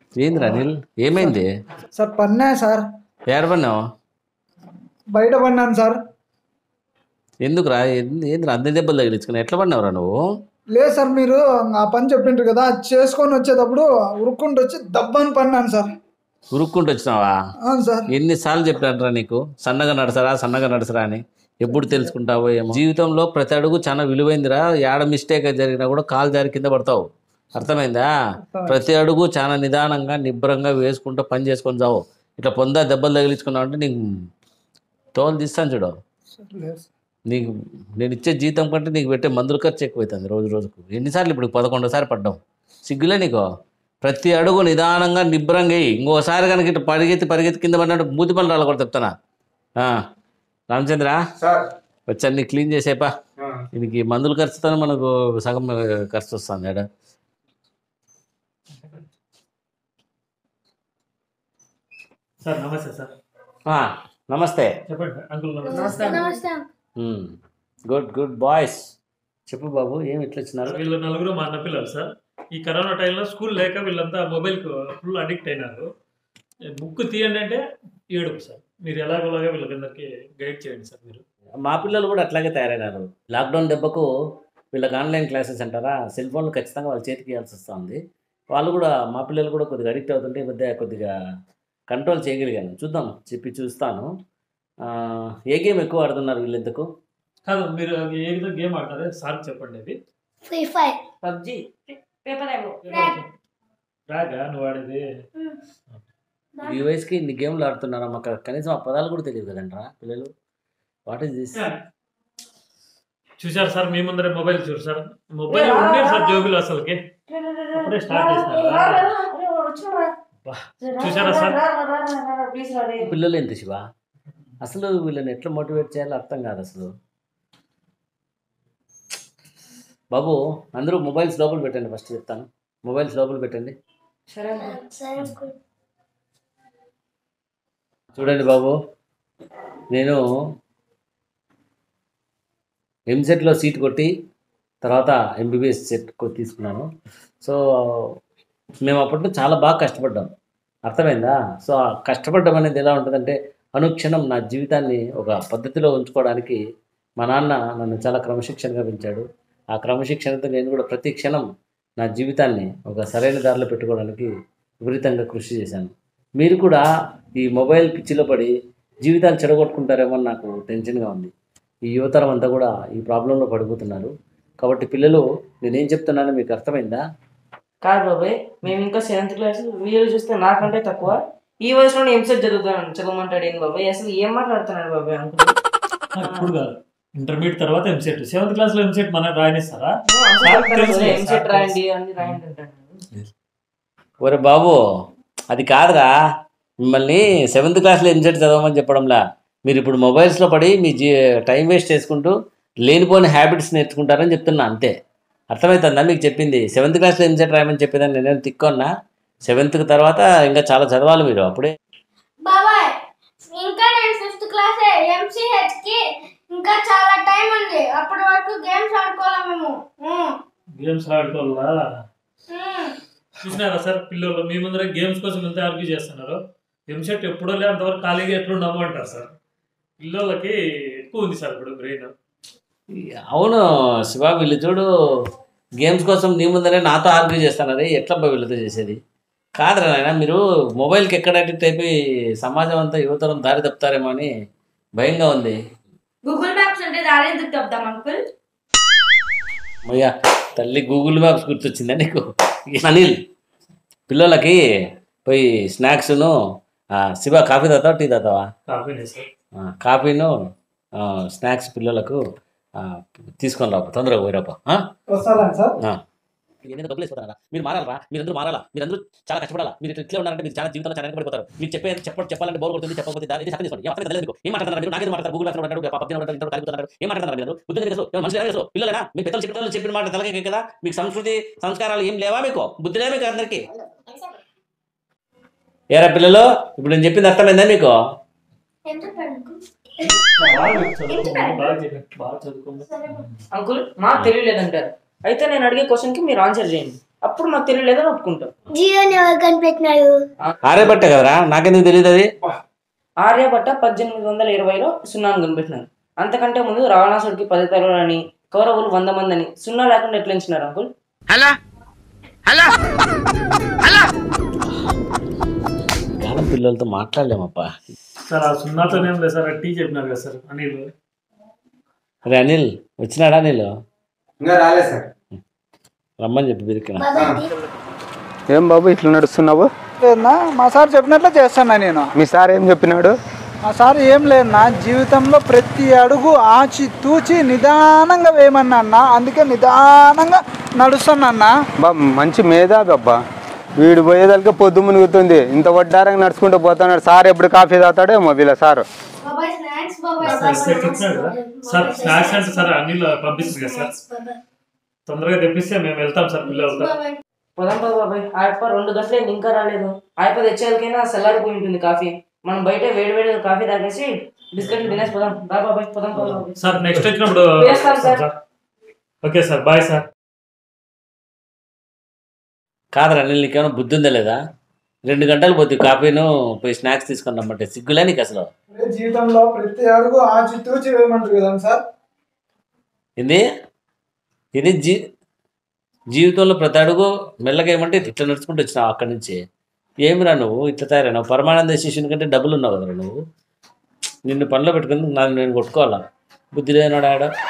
ఏందిరా అనిల్ ఏమైంది సార్ పన్నా సార్ ఏడబన్నావు బయట పడినాను సార్ ఎందుకురా ఏంది- ఏందిరా అన్ని దెబ్బలు తగిలించుకుని ఎట్లా పడినావురా నువ్వు లేదు సార్ మీరు ఆ పని చెప్పిండ్రు కదా అది చేసుకొని వచ్చేటప్పుడు ఉరుక్కుంటూ వచ్చి దబ్బని పడినాను సార్ ఉరుక్కుంటూ వచ్చినావా అవును సార్ ఎన్నిసార్లు చెప్పినారా నీకు సన్నగా నడసరా సన్నగా నడసరా అని ఎప్పుడు తెలుసుకుంటావో ఏమో జీవితంలో ప్రతి అడుగు చాలా విలువైందిరా ఏడ మిస్టేక్ జరిగినా కూడా కాలు జారి కింద పడతావు అర్థమైందా ప్రతి అడుగు చాలా నిదానంగా నిబ్బరంగా వేసుకుంటూ పని చేసుకొని చావు ఇట్లా పొందా దెబ్బలు తగిలించుకున్నావు అంటే నీకు తోలు తీస్తాను చూడు సార్ లేదు సార్. నీకు నేను ఇచ్చే జీతం కంటే నీకు పెట్టే మందుల ఖర్చు ఎక్కువైతుంది రోజు రోజుకు ఎన్నిసార్లు ఇప్పుడు పదకొండోసారి పడ్డాం సిగ్గులే నీకు ప్రతి అడుగు నిదానంగా నిబ్బరంగా వేయి ఇంకోసారి కనుక ఇట్లా పరిగెత్తి పరిగెత్తి కింద పడినట్టు మూతి పనులు రాళ్ళు కూడా చెప్తానా ఆ, రామచంద్ర సార్ వచ్చి క్లీన్ చేసేపా దీనికి మందుల ఖర్చుతో మనకు సగం ఆ, ఖర్చు వస్తుంది ఆడ సార్ నమస్తే సార్ ఆ, నమస్తే చెప్పండి అంకుల్ నమస్తే నమస్తే గుడ్ గుడ్ బాయ్స్ చెప్పు బాబు ఏమి ఇట్లా వచ్చినారు వీళ్ళు నలుగురు మా అన్న పిల్లలు సార్ ఈ కరోనా టైంలో స్కూల్ లేక వీళ్ళంతా మొబైల్కి ఫుల్ అడిక్ట్ అయినారు బుక్ తీయండి అంటే ఏడుపు సార్ మీరు ఎలాగోలాగా వీళ్ళకందరికీ గైడ్ చేయండి సార్ మీరు మా పిల్లలు కూడా అట్లాగే తయారైనారు లాక్డౌన్ దెబ్బకు వీళ్ళకి ఆన్లైన్ క్లాసెస్ అంటారా సెల్ ఫోన్లు ఖచ్చితంగా వాళ్ళ చేతికి ఇవ్వాల్సి వస్తుంది వాళ్ళు కూడా మా పిల్లలు కూడా కొద్దిగా అడిక్ట్ అవుతుంటే ఈ మధ్య కొద్దిగా కంట్రోల్ చేయగలిగాను చూద్దాం చెప్పి చూస్తాను ఆ, ఏ గేమ్ ఎక్కువ ఆడుతున్నారు వీళ్ళెందుకు కాదు మీరు ఏ విధంగా గేమ్ ఆడతారే సార్ చెప్పండి అది ఫ్రీ ఫైర్ పబ్జి పేపర్ ఏమో రాగా నువ్వు ఆడేది ఈ వయసుకి ఇన్ని గేమ్లు ఆడుతున్నారా మాకు కనీసం ఆ పదాలు కూడా తెలియదు కదండ్రా పిల్లలు వాట్ ఈస్ దిస్ చూసారు సార్ మీ ముందరే మొబైల్ చూడు సార్ మొబైల్ ఉండేది సార్ జోబులు అసలుకి అప్పుడే స్టార్ట్ చేసినారా బా, చూసారా సార్ ప్లీజ్ రాడే పిల్లలు ఎంత శివ అసలు వీళ్ళని ఎట్లా మోటివేట్ చేయాలో అర్థం కాదు అసలు బాబు అందరూ మొబైల్స్ లోపల పెట్టండి ఫస్ట్ చెప్తాను మొబైల్స్ లోపల పెట్టండి సరే అన్న. సరే అంకుల్ చూడండి బాబు నేను ఎంసెట్లో సీట్ కొట్టి తర్వాత ఎంబీబీఎస్ సెట్ కొ- తీసుకున్నాను సో మేము అప్పట్లో చాలా బాగా కష్టపడ్డాం అర్థమైందా సో ఆ కష్టపడడం అనేది ఎలా ఉంటుందంటే అనుక్షణం నా జీవితాన్ని ఒక పద్ధతిలో ఉంచుకోవడానికి మా నాన్న నన్ను చాలా క్రమశిక్షణగా పెంచాడు ఆ క్రమశిక్షణతో నేను కూడా ప్రతి క్షణం నా జీవితాన్ని ఒక సరైన దారిలో పెట్టుకోవడానికి విపరీతంగా కృషి చేశాను మీరు కూడా ఈ మొబైల్ పిచ్చిలో పడి జీవితాలు చెడగొట్టుకుంటారేమో అని నాకు టెన్షన్గా ఉంది ఈ యువతరం అంతా కూడా ఈ ప్రాబ్లంలో పడిపోతున్నారు కాబట్టి పిల్లలు నేనేం చెప్తున్నానో మీకు అర్థమైందా కాదు బాబాయ్ మేము ఇంకా సెవెంత్ క్లాస్ వీళ్ళు చూస్తే నాకంటే తక్కువ ఈ వయసులోనే ఎంసెట్ చదువుతాను చదవమంటాడు ఏంటి బాబాయ్ అసలు ఏం మాట్లాడుతున్నాడు బాబాయ్ అంకుల్ ఇప్పుడు కాదు ఇంటర్మీడియట్ తర్వాత ఎంసెట్ సెవెంత్ క్లాస్ లో ఎంసెట్ మన రాయనిస్తారా ఎంసెట్ రాయండి అన్ని రాయండి అంటాడు ఒరే బాబు అది కాదురా మిమ్మల్ని సెవెంత్ క్లాస్లో ఎంసెట్ చదవమని చెప్పడంలా మీరు ఇప్పుడు మొబైల్స్లో పడి మీ జీ టైం వేస్ట్ చేసుకుంటూ లేనిపోని హ్యాబిట్స్ నేర్చుకుంటారని చెప్తున్నా అంతే అర్థమవుతుందా మీకు చెప్పింది సెవెంత్ క్లాస్లో ఎంసెట్ రాయమని చెప్పేదాన్ని నేనేం తిక్కున్నా సెవెంత్కి తర్వాత ఇంకా చాలా చదవాలి మీరు అప్పుడే బాబాయ్ ఇంకా నేను ఫిఫ్త్ క్లాస్ ఎంసీహెచ్ కి ఇంకా చాలా టైం ఉంది అప్పటి వరకు గేమ్స్ ఆడుకోవాలి మేము ఉమ్. గేమ్స్ ఆడుకోవాలా ఉమ్. చూసినారా సార్ పిల్లలు మీ ముందర గేమ్స్ కోసం ఎంత ఆర్గ్యూ చేస్తున్నారు ఎంసెట్ ఎప్పుడో లే అంతవరకు ఖాళీగా ఎట్లున్నాము అంటారు సార్ పిల్లలకి ఎక్కువ ఉంది సార్ ఇప్పుడు బ్రెయిన్ అవును శివ వీళ్ళు చూడు గేమ్స్ కోసం నీ ముందరే నాతో ఆర్గ్యూ చేస్తానరే ఎట్లా అబ్బా వీళ్ళతో చేసేది కాదురా నాయన మీరు మొబైల్కి ఎక్కడ అడిక్ట్ అయిపోయి సమాజం అంతా యువతరం దారి తప్పుతారేమో అని భయంగా ఉంది గూగుల్ మ్యాప్స్ అంటే దారి ఎందుకు చెప్దాం అంకుల్ అయ్యా తల్లి గూగుల్ మ్యాప్స్ గుర్తొచ్చిందా నీకు అనిల్ పిల్లలకి పోయి స్నాక్స్ను శివ కాఫీ తాతావా టీ తాతావా కాఫీనే సార్ ఆ, కాఫీను ఆ, స్నాక్స్ పిల్లలకు ఆ, తీసుకొని రాపా తొందరగా పోయిరాపా ఆ? వస్తాను సార్ ఏదైనా డబ్బులు వేసుకోతారా మీరు మారాలా మీరందరూ మారాలా మీరందరూ చాలా కష్టపడాలా మీరు ఇట్లా ఉన్నారంటే మీరు చాలా జీవితంలో చాలా వెనకబడిపోతారు మీరు చెప్పే చెప్ప చెప్పాలంటే బోర్ కొడుతుంది చెప్పకపోతే దాని ఇది తీసుకోండి ఏం అర్థం కాలేదు మీకు ఏం మాట్లాడుతున్నారు మీరు నాకేం మాట్లాడతారు గూగుల్ మాట్లాడారు పబ్జీ మాట్లాడారు ఇంటర్ కలుగుతున్నారు ఏం మాట్లాడుతున్నారు మీరు బుద్ధి తెలుసు మనుషులు తెలుసు పిల్లలేనా మీ పెద్దలు చెప్పిన చెప్పిన మాట తలకే కదా మీకు సంస్కృతి సంస్కారాలు ఏం లేవా మీకు బుద్ధి లేవా మీకు అందరికీ ఏరా పిల్లలు ఇప్పుడు నేను చెప్పింది అర్థమైందా మీకు ఎంత పడుకు బాగా చదువుకోమని బాగా చెప్పి బాగా చదువుకోమని సరే అంకుల్ మాకు తెలియలేదంటారు అయితే నేను అడిగే క్వశ్చన్ కి మీరు ఆన్సర్ చేయండి అప్పుడు నాకు తెలియలేదని ఒప్పుకుంటాం జియోని ఎవరు కనిపెట్టినారు ఆర్యభట్ట కదరా నాకెందుకు తెలియదు అది ఆర్యభట్ట పద్దెనిమిది వందల ఇరవైలో సున్నాను కనిపెట్టినారు అంతకంటే ముందు రావణాసుడికి పది తలలని కౌరవులు వంద మంది అని సున్నా లేకుండా ఎట్లా ఎంచినారు అంకుల్ కాలం పిల్లలతో మాట్లాడలేమప్పా సార్ ఆ సున్నాతో ఏం లేదు సార్ ఆ టీ చెప్పినారు కదా సార్ అనిల్ అరే అనిల్ వచ్చినాడా అనిల్ ఇంకా రాలేదు సార్ రమ్మని చెప్పి బిరికిన ఏం బాబు ఇట్లా నడుస్తున్నావు లేదన్నా మా సార్ చెప్పినట్లు చేస్తాను నేను మీ సార్ ఏం చెప్పినాడు మా సార్ ఏం లేదన్నా జీవితంలో ప్రతి అడుగు ఆచి తూచి నిదానంగా వేయమన్నా అన్న అందుకే నిదానంగా నడుస్తానన్నా బా మంచి మేధావి అబ్బా వీడు పోయేదానికి పొద్దు మునుగుతుంది ఇంత వడ్డారంగా నడుచుకుంటూ పోతున్నాడు సార్ ఎప్పుడు కాఫీ తాగుతాడేమో వీళ్ళ సార్ బాబాయ్ స్నాక్స్ బాబాయ్ సార్ సార్ చెప్పినాడు కదా సార్ స్నాక్స్ అంటే సార్ అనిల్ పంపిస్తుంది కదా సార్ తొందరగా తెప్పిస్తే మేము వెళ్తాం సార్ పిల్లలతో పొలం పద బాబాయ్ ఆయప్ప రెండు గంటలైంది ఇంకా రాలేదు ఆయప్ప తెచ్చేయాలకైనా చల్లారిపోయి ఉంటుంది కాఫీ మనం బయట వేడి వేడి కాఫీ తాగేసి బిస్కెట్లు తినేసి పోదాం రా బాబాయ్ పొలం పద బాబాయ్ సార్ నెక్స్ట్ వచ్చినప్పుడు చేస్తాం sir. Okay sir bye sir కాదురా అనిల్ నీకేమైనా బుద్ధి ఉందా లేదా రెండు గంటలు పోతే కాఫీను పోయి స్నాక్స్ తీసుకొని రమ్మంటే సిగ్గులే నీకు అసలు జీవితంలో ప్రతి అడుగు ఆచి తూచి వేయమంటారు కదా సార్ ఇది ఇది జీ జీవితంలో ప్రతి అడుగు మెల్లగా ఏమంటే ఇట్లా నడుచుకుంటూ వచ్చినావు అక్కడి నుంచి ఏమిరా నువ్వు ఇట్లా తయారైనావు పరమానంద శిష్యుని కంటే డబ్బులు ఉన్నావు కదరా నువ్వు నిన్ను పనిలో పెట్టుకుని నన్ను నేను కొట్టుకోవాలా బుద్ధి లేనాడు ఆడ